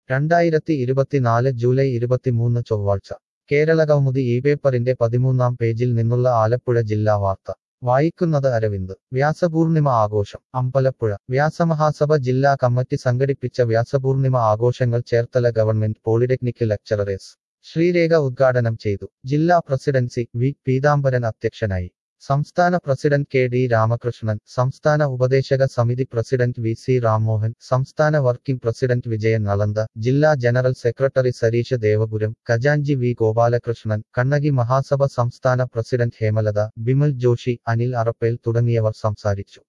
രണ്ടായിരത്തി ഇരുപത്തിനാല് ജൂലൈ ഇരുപത്തിമൂന്ന് ചൊവ്വാഴ്ച കേരള കൗമുദി ഈ പേപ്പറിന്റെ പതിമൂന്നാം പേജിൽ നിന്നുള്ള ആലപ്പുഴ ജില്ലാ വാർത്ത വായിക്കുന്നത് അരവിന്ദ് വ്യാസപൂർണിമ ആഘോഷം അമ്പലപ്പുഴ വ്യാസമഹാസഭ ജില്ലാ കമ്മിറ്റി സംഘടിപ്പിച്ച വ്യാസപൂർണിമ ആഘോഷങ്ങൾ Cherthala government polytechnic lecturers Sreerekha ഉദ്ഘാടനം ചെയ്തു ജില്ലാ പ്രസിഡന്റ് സി വി പീതാംബരൻ അധ്യക്ഷനായി സംസ്ഥാന പ്രസിഡന്റ് കെ ഡി രാമകൃഷ്ണൻ സംസ്ഥാന ഉപദേശക സമിതി പ്രസിഡന്റ് വി സി രാംമോഹൻ സംസ്ഥാന വർക്കിംഗ് പ്രസിഡന്റ് വിജയൻ നളന്ത ജില്ലാ ജനറൽ സെക്രട്ടറി സരീഷ് ദേവപുരം ഖജാൻജി വി ഗോപാലകൃഷ്ണൻ കണ്ണകി മഹാസഭ സംസ്ഥാന പ്രസിഡന്റ് ഹേമലത ബിമൽ ജോഷി അനിൽ അറപ്പേൽ തുടങ്ങിയവർ സംസാരിച്ചു